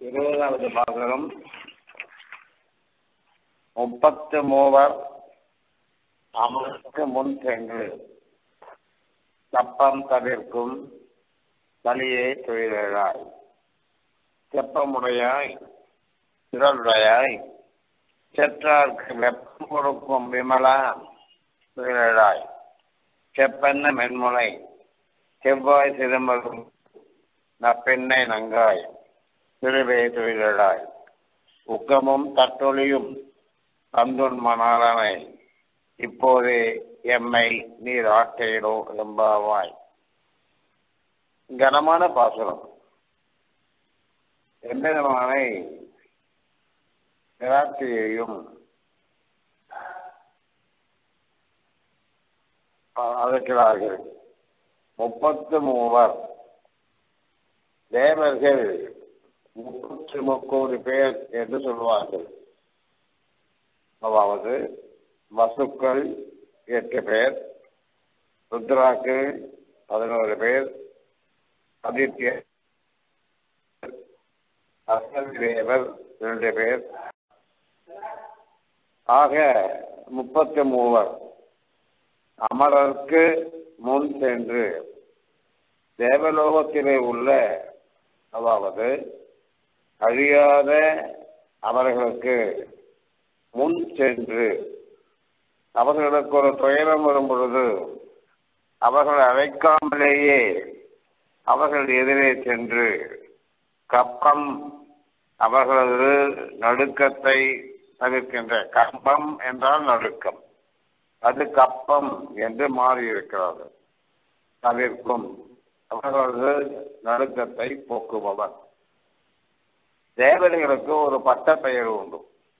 இருபதாவது பாகரம் முப்பத்து மூவர் அமருக்கு முன் சென்று தப்பம் தவிர்க்கும் வலியை தொழிலாய் செப்பமுடையாய் திரளுடையாய் செற்றார்க்கு வெப்பம் கொடுக்கும் விமலா தொழிலாய் செப்பென்ன மென்முனை செவ்வாய் சிதம்பரம் நப்பெண்ணை நங்காய் திருவே தொழிலாய் உக்கமும் தட்டொழியும் தந்துன் மணாலனை இப்போதே எம்மை நீர் ஆட்டையிலோ எம்பாவாய் கனமான பாசுரம் எம்பெருமானை நிராட்சியையும் அழைக்கிறார்கள் முப்பத்து மூவர் தேவர்கள் முப்பத்தி முக்கோடி பேர் என்று சொல்வார்கள் அதாவது வசுக்கள் எட்டு பேர் ருத்ராக்கு பதினோரு பேர் ஆதித்ய அஸ்வதி தேவர் இரண்டு பேர் ஆக முப்பத்தி மூவர் அமரருக்கு முன் சென்று தேவலோகத்திலே உள்ள அதாவது அழியாத அவர்களுக்கு முன் சென்று அவர்களுக்கு ஒரு துயரம் வரும் பொழுது அவர்கள் அழைக்காமலேயே அவர்கள் எதிரே சென்று கப்பம் அவர்களது நடுக்கத்தை தவிர்க்கின்ற கப்பம் என்றால் நடுக்கம் அது கப்பம் என்று மாறியிருக்கிறது தவிர்க்கும் அவர்களது நடுக்கத்தை போக்குபவர் தேவதைகளுக்கு ஒரு பட்ட பெயர் உண்டு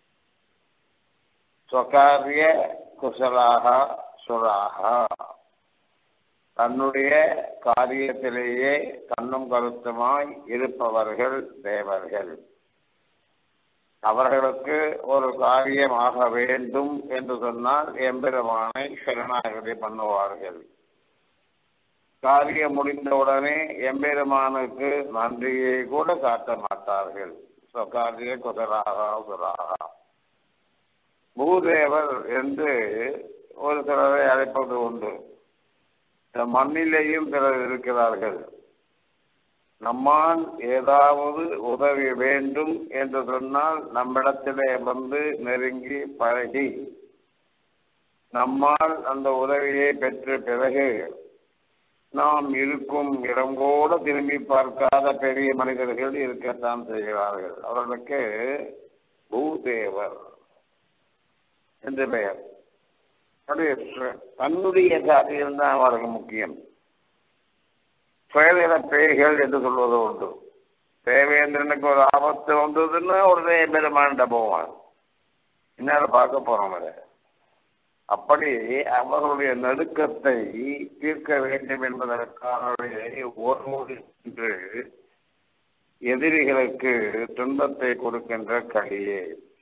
ஸ்வகாரிய குசலாக சுராக தன்னுடைய காரியத்திலேயே கண்ணும் கருத்துமாய் இருப்பவர்கள் தேவர்கள் அவர்களுக்கு ஒரு காரியமாக வேண்டும் என்று சொன்னால் எம்பெருமானை சரணாகதி பண்ணுவார்கள் காரியம் முடிந்தவுடனே எம்பெருமானுக்கு நன்றியை கூட காட்ட மாட்டார்கள் சொக்காரிய குதராகா சுராகா பூதேவர் என்று ஒரு சிலரை அழைப்பது உண்டு இந்த மண்ணிலேயும் சிலர் இருக்கிறார்கள் நம்மால் ஏதாவது உதவி வேண்டும் என்று சொன்னால் நம்மிடத்திலே வந்து நெருங்கி பழகி நம்மால் அந்த உதவியை பெற்ற பிறகு நாம் இருக்கும் இடம் கூட திரும்பி பார்க்காத பெரிய மனிதர்கள் இருக்கத்தான் செய்கிறார்கள் அவர்களுக்கு பூதேவர் என்று பெயர் தன்னுடைய காரியம் தான் அவருக்கு முக்கியம் சுயநல பேய்கள் என்று சொல்வது உண்டு தேவேந்திரனுக்கு ஒரு ஆபத்து வந்ததுன்னா உடனே பெருமாண்ட போவான் என்னால பார்க்க போறோம் அதை அப்படி அவர்களுடைய நடுக்கத்தை தீர்க்க வேண்டும் என்பதற்காக ஓர்மோடு என்று எதிரிகளுக்கு துன்பத்தை கொடுக்கின்ற களியே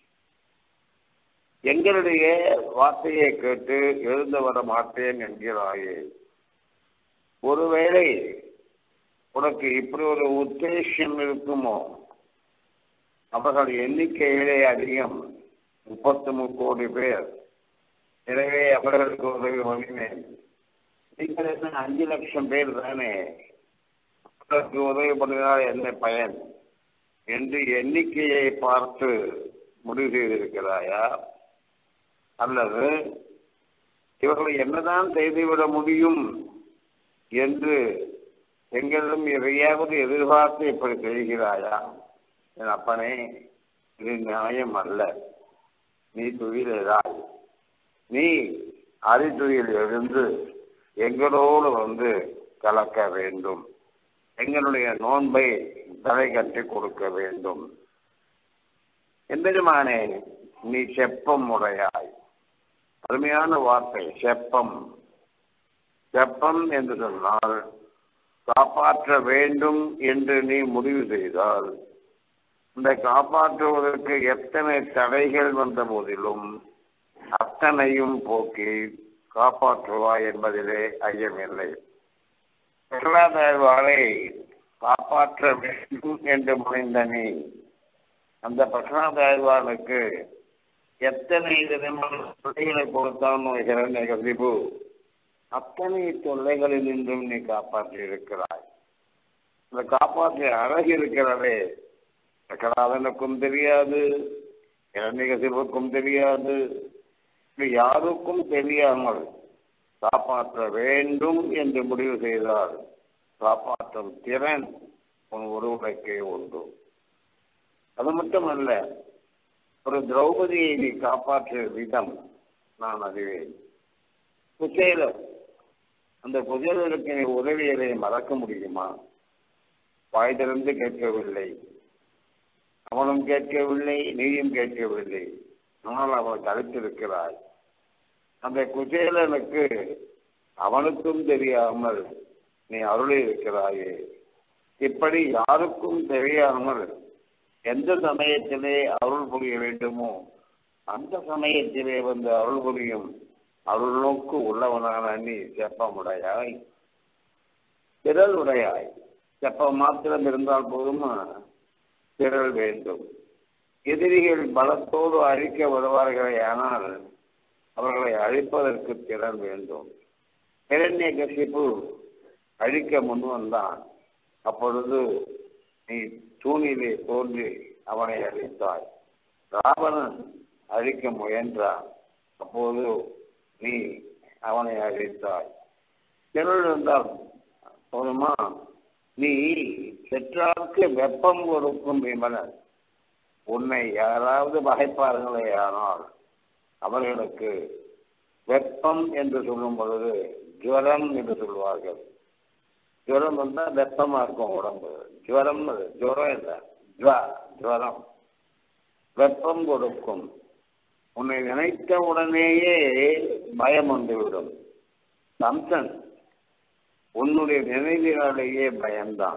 எங்களுடைய வார்த்தையை கேட்டு எழுந்து வர மாட்டேன் என்கிறாயே ஒருவேளை உனக்கு இப்படி ஒரு உத்தேசம் இருக்குமோ அவர்கள் எண்ணிக்கையிலே அதிகம் முப்பத்தி முக்கோடி பேர் எனவே அவர்களுக்கு உதவி பண்ணினேன் நீங்கள் என்ன அஞ்சு லட்சம் பேர் தானே அவர்களுக்கு உதவி பண்ணினால் என்ன பயன் என்று எண்ணிக்கையை பார்த்து முடிவு செய்திருக்கிறாயா அல்லது இவர்களை என்னதான் செய்துவிட முடியும் என்று எங்களிடம் எதையாவது எதிர்பார்த்து இப்படி செய்கிறாயா என் அப்பனே இது நியாயம் அல்ல நீ துயிலாய் நீ அறிதுயில் இருந்து எங்களோடு வந்து கலக்க வேண்டும் எங்களுடைய நோன்பை தலை கட்டி கொடுக்க வேண்டும் எம்பெருமானே நீ செப்பம் உடையாய் அருமையான வார்த்தை செப்பம் செப்பம் என்று சொன்னால் காப்பாற்ற வேண்டும் என்று நீ முடிவு செய்தால் இந்த காப்பாற்றுவதற்கு எத்தனை தடைகள் வந்த போதிலும் அத்தனையும் போக்கி காப்பாற்றுவாய் என்பதிலே ஐயமில்லை பொருளாதாரவாளை காப்பாற்ற வேண்டும் என்று முனைந்த நீ அந்த பிரகலாதாழ்வானுக்கு எத்தனை விதமான தொல்லைகளை கொடுத்தான் நோய்கிறன் கசிபு அத்தனை தொல்லைகளில் நின்றும் நீ காப்பாற்றி இருக்கிறாய் இந்த காப்பாற்றிய அழகு இருக்கிறதே பிரகலாதனுக்கும் தெரியாது இரண்டிகசிவுக்கும் தெரியாது இது யாருக்கும் தெரியாமல் காப்பாற்ற வேண்டும் என்று முடிவு செய்தால் காப்பாற்றும் திறன் உன் ஒருவருக்கே உண்டு அது மட்டுமல்ல ஒரு திரௌபதியை நீ காப்பாற்றிய விதம் நான் அறிவேன் குச்சேலர் அந்த குச்சேலருக்கு நீ உதவியதை மறக்க முடியுமா வாய் திறந்து கேட்கவில்லை அவனும் கேட்கவில்லை நீயும் கேட்கவில்லை ஆனால் அவனுக்கு அழைத்திருக்கிறாய் அந்த குச்சேலனுக்கு அவனுக்கும் தெரியாமல் நீ அருளி இருக்கிறாயே இப்படி யாருக்கும் தெரியாமல் எந்த சமயத்திலே அருள் புரிய வேண்டுமோ அந்த சமயத்திலே வந்து அருள் புரியும் அருள் நோக்கு உள்ளவனான நீ செப்பமுடையாய் திரள் உடையாய் செப்பம் மாத்திரம் இருந்தால் போதுமா திரள் வேண்டும் எதிரிகள் பலத்தோடு அழிக்க வருவார்களே ஆனால் அவர்களை அழிப்பதற்கு திறன் வேண்டும் இரண்ய கசிப்பு அழிக்க முன் வந்தான் அப்பொழுது நீ தூணிலே தோன்றி அவனை அழித்தாய் ராவணன் அழிக்க முயன்றான் அப்போது நீ அவனை அழித்தாய் திரள் இருந்தால் போதுமா நீ செற்றார்க்கு வெப்பம் கொடுக்கும் விமலன் உன்னை யாராவது வகைப்பார்களே ஆனால் அவர்களுக்கு வெப்பம் என்று சொல்லும் பொழுது ஜுவரம் என்று சொல்வார்கள் ஜுவரம் வந்தால் வெப்பமா இருக்கும் உடம்பு ஜுவரம் ஜுவரம் இல்லை ஜுவா ஜுவரம் வெப்பம் கொடுக்கும் உன்னை நினைத்த உடனேயே பயம் வந்துவிடும் சம்சன் உன்னுடைய நினைவினாலேயே பயம்தான்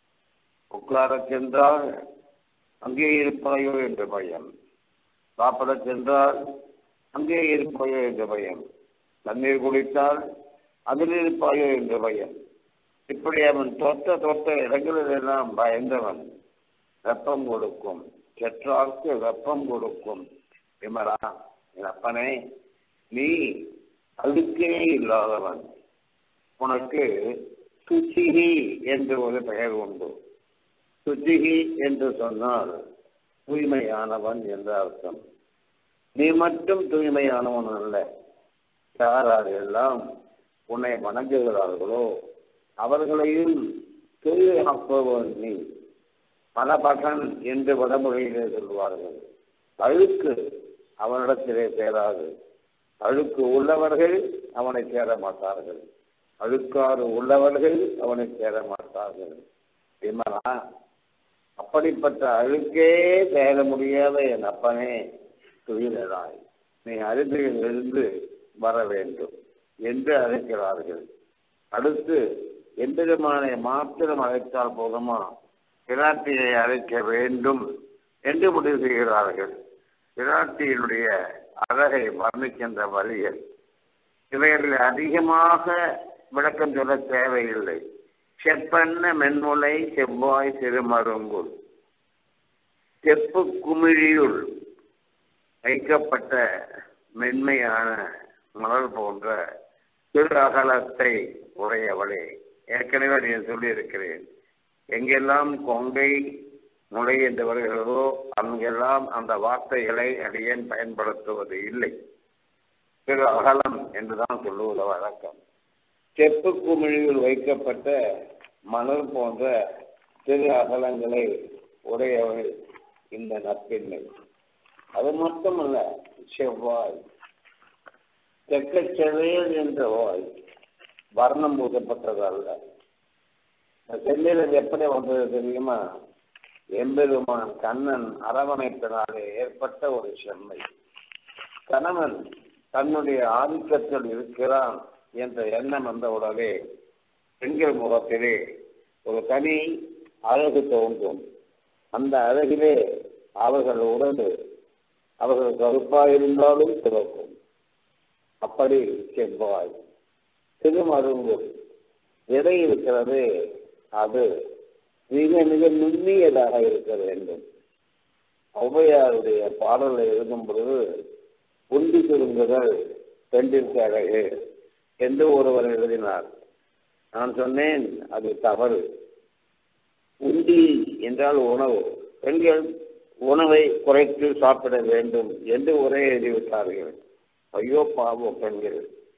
உட்கார சென்றால் அங்கே இருப்பாயோ என்ற பயம் சாப்பிட சென்றால் அங்கே இருப்பாயோ என்ற பயம் தண்ணீர் குடித்தால் அதில் இருப்பாயோ என்ற பயம் இப்படி அவன் தொட்ட தொட்ட இடங்களிலெல்லாம் பயந்தவன் வெப்பம் கொடுக்கும் செற்றார்க்கு வெப்பம் கொடுக்கும் விமலா என் அப்பனே நீ அழுக்கே இல்லாதவன் உனக்கு சுச்சிகி என்று ஒரு பெயர் உண்டு சுச்சிகி என்று சொன்னால் தூய்மையானவன் என்ற அர்த்தம் நீ மட்டும் தூய்மையானவன் அல்ல யாரார் எல்லாம் உன்னை வணங்குகிறார்களோ அவர்களையும் தூய்மையாக்குபவன் நீ மனபகன் என்று வடமொழியிலே சொல்வார்கள் அழுக்கு அவனிடத்திலே சேராது அழுக்கு உள்ளவர்கள் அவனை சேர மாட்டார்கள் அழுக்காறு உள்ளவர்கள் அவனை சேர மாட்டார்கள் விமலா அப்படிப்பட்ட அழுக்கே சேர முடியாத என் அப்பனே துயிலாய் நீ அருந்தில் இருந்து வர வேண்டும் என்று அழைக்கிறார்கள் அடுத்து எந்திரமானை மாத்திரம் அழைத்தால் போதுமா பிராட்டியை அழைக்க வேண்டும் என்று முடிவு செய்கிறார்கள் பிராட்டியினுடைய அழகை வர்ணிக்கின்ற வழிகள் இவைகளில் அதிகமாக விளக்கம் சொல்ல தேவையில்லை செப்பன்ன மென்முலை செவ்வாய் சிறுமருங்குல் செப்பு குமிழியுள் வைக்கப்பட்ட மென்மையான மலர் போன்ற திரு அகலத்தை உடையவளே ஏற்கனவே அதை சொல்லியிருக்கிறேன் எங்கெல்லாம் கொங்கை முளை என்று வருகிறதோ அங்கெல்லாம் அந்த வார்த்தைகளை அடியேன் பயன்படுத்துவது இல்லை திரு அகலம் என்றுதான் சொல்லுவது வழக்கம் செப்பு குமிழியில் வைக்கப்பட்ட மணல் போன்ற திரு அகலங்களை உடையவள் இந்த நப்பின்மை அது மட்டுமல்ல செவ்வாய் தெற்கச்செவையல் என்ற வாய் வர்ணம் பூசப்பட்டது அல்ல செல்லில் எப்படி வந்தது தெரியுமா எம்பெருமான் கண்ணன் அரவணைப்பினாலே ஏற்பட்ட ஒரு செம்மை கணவன் தன்னுடைய ஆதிக்கத்தில் இருக்கிறான் என்ற எண்ணம் வந்தவுடனே பெண்கள் முகத்திலே ஒரு தனி அழகு தோன்றும் அந்த அழகிலே அவர்கள் உடல் அவர்கள் கருப்பாயிருந்தாலும் சிவக்கும் அப்படி செவ்வாய் திருமருங்கு எதை இருக்கிறது அது மிக மிக நுண்ணியதாக இருக்க வேண்டும் ஔவையாருடைய பாடலை எழுதும் பொழுது உண்டி சுருங்குதல் பெண்டிற்கு அழகு என்று ஒருவர் எழுதினார் நான் சொன்னேன் அது தவறு உண்டி என்றால் உணவு பெண்கள் உணவை குறைத்து சாப்பிட வேண்டும் என்று உரை எழுதிவிட்டார்கள் ஐயோ பாவம் பெண்கள்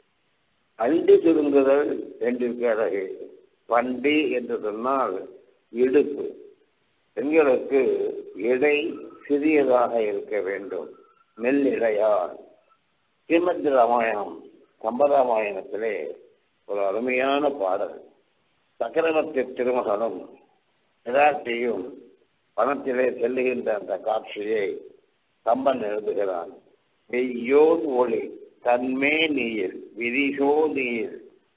அண்டி சுருங்குதல் பெண்டிற்கு அழகு பண்டி என்று சொன்னால் இடுப்பு பெண்களுக்கு இடை சிறியதாக இருக்க வேண்டும் மெல்லிடையால் ஸ்ரீமத் ராமாயணம் கம்பராமாயணத்திலே ஒரு அருமையான பாடல் சக்கரவர்த்தி திருமகனும் பிராட்டியும் பணத்திலே செல்லுகின்ற அந்த காட்சியை கம்பன் எழுதுகிறான் வெய்யோன் ஒளி தன்மே நீர் விரிசோ நீர்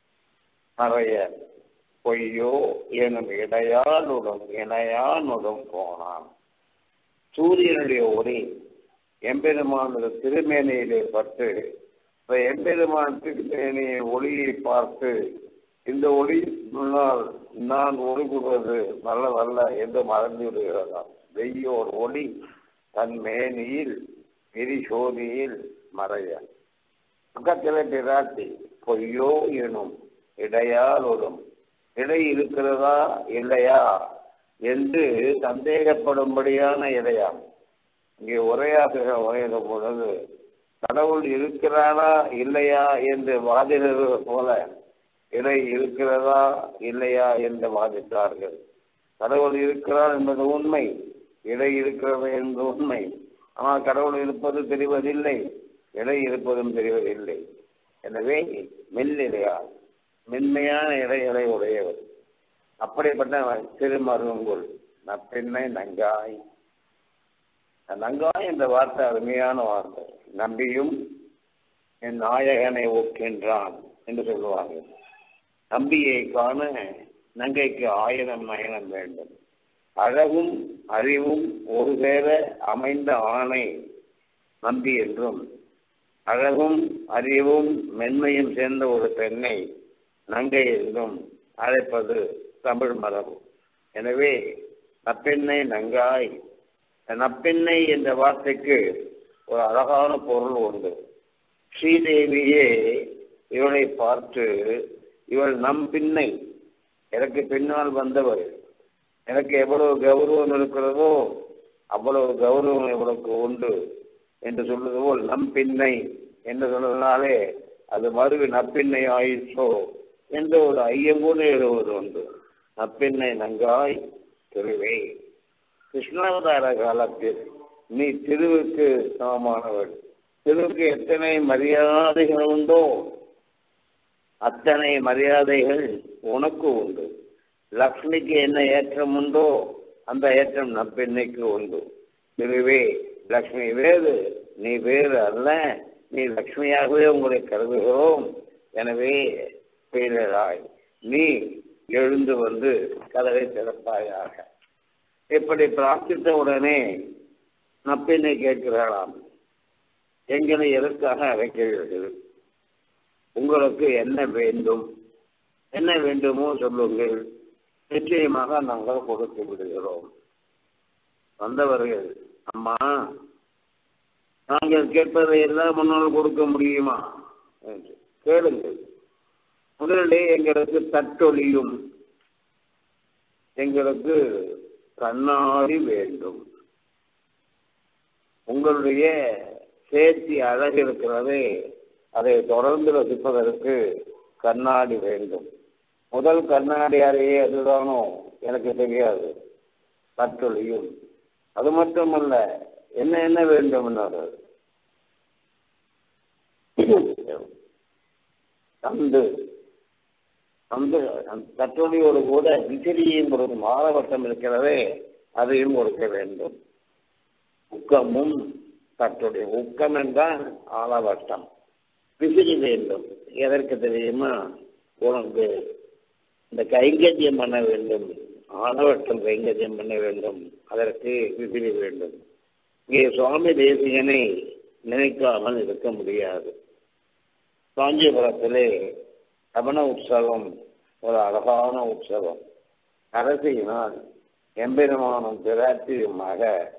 மறைய பொய்யோ எனும் இடையானுடன் இணையானுடன் போனான் சூரியனுடைய ஒளி எம்பெருமானது திருமேனியிலே பட்டு இந்த எம்பெருமான் திருமேனியின் ஒளியை பார்த்து இந்த ஒளி முன்னால் நான் ஒளி கூடுவது நல்லதல்ல என்று மறந்து விடுகிறதாம் வெய்யோர் ஒளி தன் மேனியில் விரிசோதியில் மறைய பக்கத்திலே பிராட்டி பொய்யோ எனும் இடையாலோடும் இடை இருக்கிறதா இல்லையா என்று சந்தேகப்படும்படியான இடையாம் இங்கே உரையாற்றுகிற உரையிடும் பொழுது கடவுள் இருக்கிறானா இல்லையா என்று வாதிடுவது போல இடை இருக்கிறதா இல்லையா என்று வாதிட்டார்கள் கடவுள் இருக்கிறார் என்பது உண்மை இடை இருக்கிறது என்பது உண்மை ஆனால் கடவுள் இருப்பது தெரிவதில்லை இடை இருப்பதும் தெரிவதில்லை எனவே மெல்லிடையார் மென்மையான இடைகளை உடையவர் அப்படிப்பட்ட திருமருங்குள் நப்பெண்ணை நங்காய் நங்காய் என்ற வார்த்தை அருமையான வார்த்தை நம்பியும் என் நாயகனை ஒக்கின்றான் என்று சொல்லுவார்கள் நம்பியை காண நங்கைக்கு ஆயிரம் நயனம் வேண்டும் அழகும் அறிவும் ஒரு சேர அமைந்த ஆணை நம்பி என்றும் அழகும் அறிவும் மென்மையும் சேர்ந்த ஒரு பெண்ணை நங்கை என்றும் அழைப்பது தமிழ் மரபு எனவே நப்பெண்ணை நங்காய் நப்பெண்ணை என்ற வார்த்தைக்கு ஒரு அழகான பொருள் உண்டு ஸ்ரீதேவியே இவளை பார்த்து இவள் நம் பின்னை எனக்கு பின்னால் வந்தவள் எனக்கு எவ்வளவு கௌரவம் இருக்கிறதோ அவ்வளவு கௌரவம் இவளுக்கு உண்டு என்று சொல்வது போல் நம் பின்னை என்று சொன்னதுனாலே அது மறுவி நப்பின்னை ஆயிற்றோ என்ற ஒரு ஐயம் கூட எழுவது உண்டு நப்பின்னை நங்காய் திருவே கிருஷ்ணாவதார காலத்தில் நீ திருவுக்கு சமமானவள் திருவுக்கு எத்தனை மரியாதைகள் உண்டோ அத்தனை மரியாதைகள் உனக்கு உண்டு லக்ஷ்மிக்கு என்ன ஏற்றம் உண்டோ அந்த ஏற்றம் நப்பெண்ணைக்கு உண்டு திருவே லக்ஷ்மி வேறு நீ வேறு அல்ல நீ லக்ஷ்மியாகவே உங்களை கருதுகிறோம் எனவே பேரராய் நீ எழுந்து வந்து கதவை திறப்பாயாக இப்படி பிரார்த்தித்த உடனே நப்பெண்ணை கேட்கிறாளாம் எங்களை எதற்காக அழைக்கிறீர்கள் உங்களுக்கு என்ன வேண்டும் என்ன வேண்டுமோ சொல்லுங்கள் நிச்சயமாக நாங்கள் கொடுத்து விடுகிறோம் வந்தவர்கள் அம்மா நாங்கள் கேட்பதை எல்லாம் முன்னால் கொடுக்க முடியுமா என்று கேளுங்கள் முதலிலே எங்களுக்கு தட்டொழியும் எங்களுக்கு கண்ணாடி வேண்டும் உங்களுடைய சேர்த்தி அழகு இருக்கிறதே அதை தொடர்ந்து ரசிப்பதற்கு கண்ணாடி வேண்டும் முதல் கண்ணாடி அறையே அதுதானோ எனக்கு தெரியாது தட்டொழியும் அது மட்டுமல்ல என்ன என்ன வேண்டும் தந்து தந்து தட்டொழியோடு கூட விசிறியும் ஒரு மாதவட்டம் இருக்கிறதே அதையும் கொடுக்க வேண்டும் உக்கமும் தட்டுடைய உக்கம் என்றால் ஆலவட்டம் விசிறி வேண்டும் எதற்கு தெரியுமா உனக்கு இந்த கைங்கரியம் பண்ண வேண்டும் ஆலவட்டம் கைங்கரியம் பண்ண வேண்டும் அதற்கு விசிறி வேண்டும் இங்கே சுவாமி தேசிகனை நினைக்காமல் இருக்க முடியாது காஞ்சிபுரத்திலே சபன உற்சவம் ஒரு அழகான உற்சவம் அரசியினால் எம்பெருமானும் பிராட்டியுமாக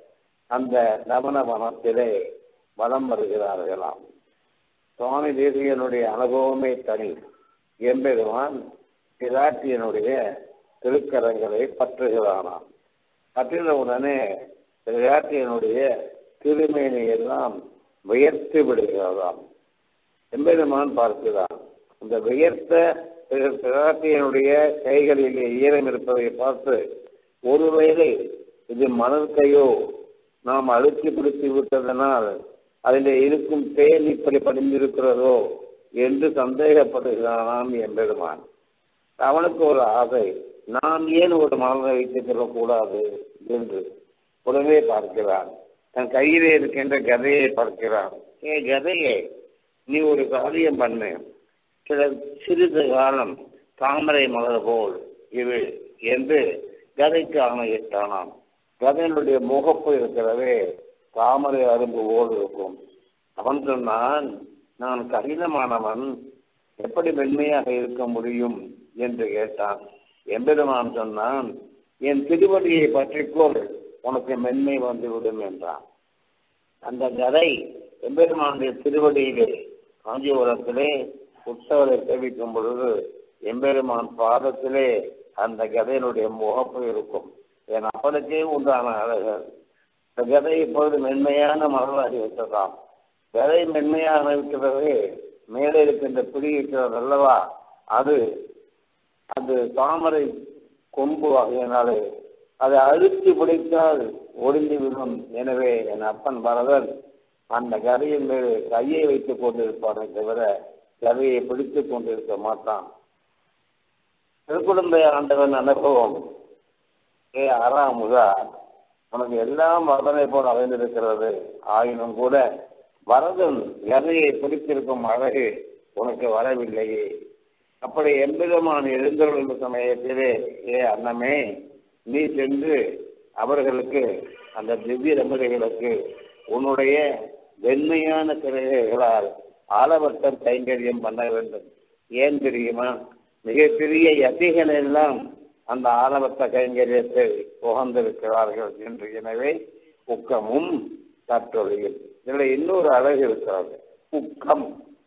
அந்த நவன வனத்திலே வலம் வருகிறார்களாம் சுவாமி தேசியனுடைய அனுபவமே தனி எம்பெருமான் பிராட்டியனுடைய திருக்கரங்களை பற்றுகிறானாம் பற்றின உடனே பிராட்டியனுடைய திருமேனி எல்லாம் வியர்த்து விடுகிறதாம் எம்பெருமான் பார்க்கிறான் அந்த வியர்த்த பிராட்டியனுடைய கைகளிலே ஈரம் இருப்பதை பார்த்து ஒருவேளை இது மணல் கையோ நாம் அழுத்தி பிடித்து விட்டதனால் அதில் இருக்கும் தேன் இப்படி படிந்திருக்கிறதோ என்று சந்தேகப்படுகிறானாம் எம்பெருமான் அவனுக்கு ஒரு ஆசை நாம் ஏன் ஒரு மனதை வைத்துக் கொள்ளக்கூடாது என்று உடனே பார்க்கிறான் தன் கையிலே இருக்கின்ற கதையை பார்க்கிறான் ஏ கதையே நீ ஒரு காரியம் பண்ணு சில சிறிது காலம் தாமரை மலர் போல் இது என்று கதைக்கு ஆணையிட்டானாம் கதையினுடைய முகப்பு இருக்கிறதே தாமரை அரும்பு போல் இருக்கும் அவன் சொன்னான் நான் கடினமானவன் எப்படி மென்மையாக இருக்க முடியும் என்று கேட்டான் எம்பெருமான் சொன்னான் என் திருவடியை பற்றிக்கொள் உனக்கு மென்மை வந்துவிடும் என்றான் அந்த கதை எம்பெருமானுடைய திருவடியிலே காஞ்சிபுரத்திலே உற்சவரை சேவிக்கும் பொழுது எம்பெருமான் பாதத்திலே அந்த கதையினுடைய முகப்பு இருக்கும் என் அப்பனுக்கே உண்டான அழகர் இந்த கதை இப்பொழுது மென்மையான மலராகி விட்டதாம் கதை மென்மையாக இருக்கிறது மேலே இருக்கின்ற பிடி இருக்கிறது அல்லவா அது அது தாமரை கொம்பு வகையினாலே அதை அழுத்தி பிடித்தால் ஒளிந்து விடும் எனவே என் அப்பன் பரதன் அந்த கதையின் மேலே கையை வைத்துக் கொண்டிருப்பானே தவிர கதையை பிடித்துக் கொண்டிருக்க மாட்டான் திருக்குழந்தை ஆண்டவன் அனுபவம் ஏ ஆறாமுதா உனக்கு எல்லாம் வரதனை போல் அமைந்திருக்கிறது ஆயினும் கூட வரதன் கதையை பிடித்திருக்கும் அழகு உனக்கு வரவில்லையே அப்படி எவ்விதமான எழுந்தருள் சமயத்திலே ஏ அன்னமே நீ சென்று அவர்களுக்கு அந்த திவ்ய ரமதைகளுக்கு உன்னுடைய வெண்மையான கிரைகளால் ஆலவட்டம் கைங்கரியம் பண்ண வேண்டும் ஏன் தெரியுமா மிகப்பெரிய யதிகள் எல்லாம் அந்த ஆலவட்ட கைங்கரியத்தை புகழ்ந்திருக்கிறார்கள் என்று எனவே உக்கமும் தற்றொழியும் இதில் இன்னொரு அழகு இருக்கிறது உக்கம்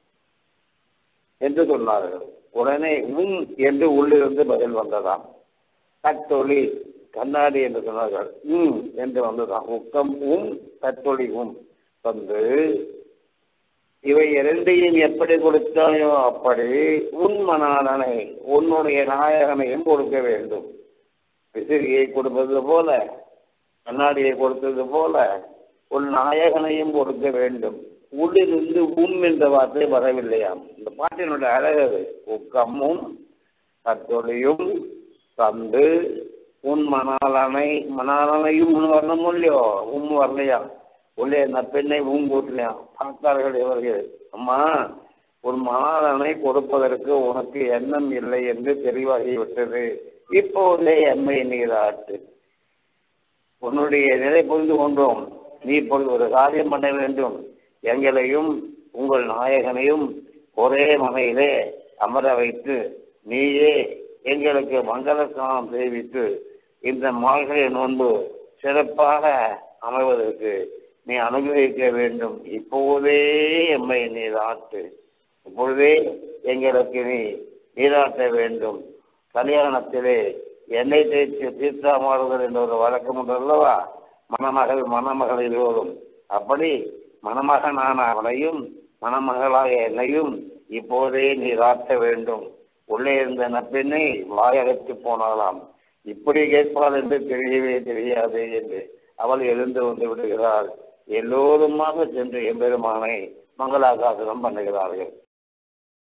என்று சொன்னார்கள் உடனே உம் என்று உள்ளிருந்து பதில் வந்ததாம் தட்டொளி கண்ணாடி என்று சொன்னார்கள் உம் என்று வந்ததாம் உக்கம் உம் தட்டொளி உம் வந்து இவை இரண்டையும் எப்படி கொடுத்தாயோ அப்படி உன் மணாளனை உன்னுடைய நாயகனையும் கொடுக்க வேண்டும் விசிறியை கொடுப்பது போல கண்ணாடியை கொடுத்தது போல உன் நாயகனையும் கொடுக்க வேண்டும் உள்ளிருந்து உம் என்ற வார்த்தை வரவில்லையாம் இந்த பாட்டினுடைய அழகு உக்கமும் கத்தொழியும் தந்து உன் மணாலனை மணாலனையும் உன் வரணும் இல்லையோ உம் வரலையா உள்ளே அந்த பெண்ணை உம் கூட்டலையாம் பார்த்தார்கள் இவர்கள் அம்மா ஒரு மணாலனை கொடுப்பதற்கு உனக்கு எண்ணம் இல்லை என்று தெளிவாகிவிட்டது இப்போதே எம்மை நீராட்டு உன்னுடைய நிலை புரிந்து கொண்டோம் நீ இப்பொழுது ஒரு காரியம் பண்ண வேண்டும் எங்களையும் உங்கள் நாயகனையும் ஒரே மனையிலே அமர வைத்து நீயே எங்களுக்கு மங்கள ஸ்நானம் தெரிவித்து இந்த மார்கழி நோன்பு சிறப்பாக அமைவதற்கு நீ அனுகிரகிக்க வேண்டும் இப்போதே எம்மை நீராட்டு இப்பொழுதே எங்களுக்கு நீ நீராட்ட வேண்டும் கல்யாணத்திலே எண்ணெய் தேய்ச்சி தீர்த்தாமாடுதல் என்ற ஒரு வழக்கம் உண்டு அல்லவா மணமகள் மணமகள் இருவரும் அப்படி மணமகனான அவனையும் மணமகளாக என்னையும் இப்போதே நீ ராட்ட வேண்டும் உள்ளே இருந்த நப்பெண்ணை வாயகத்து போனாலாம் இப்படி கேட்பாள் என்று தெரியவே தெரியாது என்று அவள் எழுந்து வந்து விடுகிறாள் எல்லோருமாக சென்று எம்பெருமானை மங்களாகாசனம் பண்ணுகிறார்கள்